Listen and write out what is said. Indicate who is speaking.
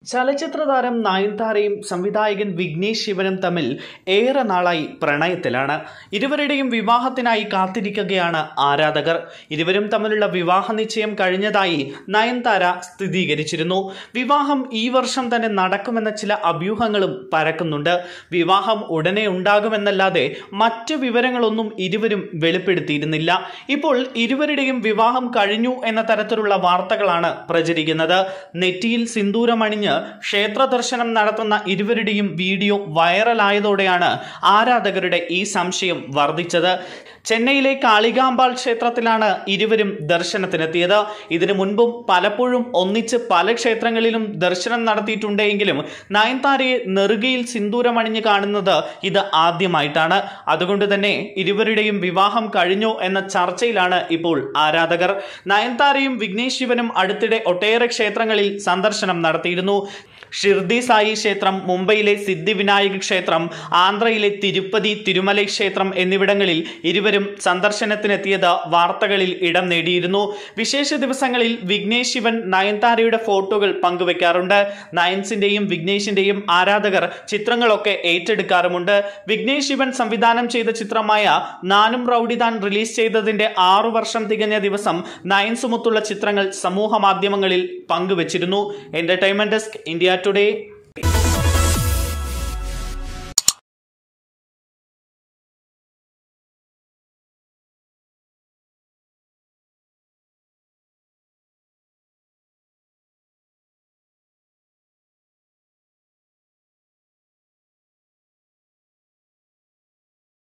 Speaker 1: ചലച്ചിത്ര താരം നയൻതാരയും സംവിധായകൻ വിഘ്നേഷ് ശിവനും തമ്മിൽ ഏറെ നാളായി പ്രണയത്തിലാണ് ഇരുവരുടെയും വിവാഹത്തിനായി കാത്തിരിക്കുകയാണ് ആരാധകർ ഇരുവരും തമ്മിലുള്ള വിവാഹ നിശ്ചയം കഴിഞ്ഞതായി നയൻതാര സ്ഥിരീകരിച്ചിരുന്നു വിവാഹം ഈ വർഷം തന്നെ നടക്കുമെന്ന ചില അഭ്യൂഹങ്ങളും പരക്കുന്നുണ്ട് വിവാഹം ഉടനെ ഉണ്ടാകുമെന്നല്ലാതെ മറ്റ് വിവരങ്ങളൊന്നും ഇരുവരും വെളിപ്പെടുത്തിയിരുന്നില്ല ഇപ്പോൾ ഇരുവരുടെയും വിവാഹം കഴിഞ്ഞു എന്ന തരത്തിലുള്ള വാർത്തകളാണ് പ്രചരിക്കുന്നത് നെറ്റിയിൽ സിന്ദൂരമണിഞ്ഞ് ക്ഷേത്ര ദർശനം നടത്തുന്ന ഇരുവരുടെയും വീഡിയോ വൈറലായതോടെയാണ് ആരാധകരുടെ ഈ സംശയം വർദ്ധിച്ചത് ചെന്നൈയിലെ കാളികാമ്പാൾ ക്ഷേത്രത്തിലാണ് ഇരുവരും ദർശനത്തിനെത്തിയത് ഇതിനു മുൻപും പലപ്പോഴും ഒന്നിച്ച് പല ക്ഷേത്രങ്ങളിലും ദർശനം നടത്തിയിട്ടുണ്ടെങ്കിലും നയൻതാരയെ നെറുകയിൽ സിന്ദൂരമണിഞ്ഞ് കാണുന്നത് ഇത് ആദ്യമായിട്ടാണ് അതുകൊണ്ട് തന്നെ ഇരുവരുടെയും വിവാഹം കഴിഞ്ഞോ എന്ന ചർച്ചയിലാണ് ഇപ്പോൾ ആരാധകർ നയൻതാരയും വിഘ്നേഷ് ശിവനും അടുത്തിടെ ഒട്ടേറെ ക്ഷേത്രങ്ങളിൽ സന്ദർശനം നടത്തിയിരുന്നു ഷിർദി സായി ക്ഷേത്രം മുംബൈയിലെ സിദ്ധിവിനായക ക്ഷേത്രം ആന്ധ്രയിലെ തിരുപ്പതി തിരുമലൈ ക്ഷേത്രം എന്നിവിടങ്ങളിൽ ഇരുവരും സന്ദർശനത്തിനെത്തിയത് വാർത്തകളിൽ ഇടം നേടിയിരുന്നു വിശേഷ ദിവസങ്ങളിൽ വിഘ്നേഷ് ശിവൻ നയൻതാരയുടെ ഫോട്ടോകൾ പങ്കുവെക്കാറുണ്ട് നയൻസിന്റെയും വിഘ്നേഷിന്റെയും ആരാധകർ ചിത്രങ്ങളൊക്കെ ഏറ്റെടുക്കാറുമുണ്ട് വിഘ്നേഷ് ശിവൻ സംവിധാനം ചെയ്ത ചിത്രമായ നാനും റൌഡിതാൻ റിലീസ് ചെയ്തതിന്റെ ആറു വർഷം തികഞ്ഞ ദിവസം നയൻസുമൊത്തുള്ള ചിത്രങ്ങൾ സമൂഹ മാധ്യമങ്ങളിൽ പങ്കുവച്ചിരുന്നു എന്റർടൈൻമെന്റ് ഡെസ്ക് ഇന്ത്യ ടുഡേ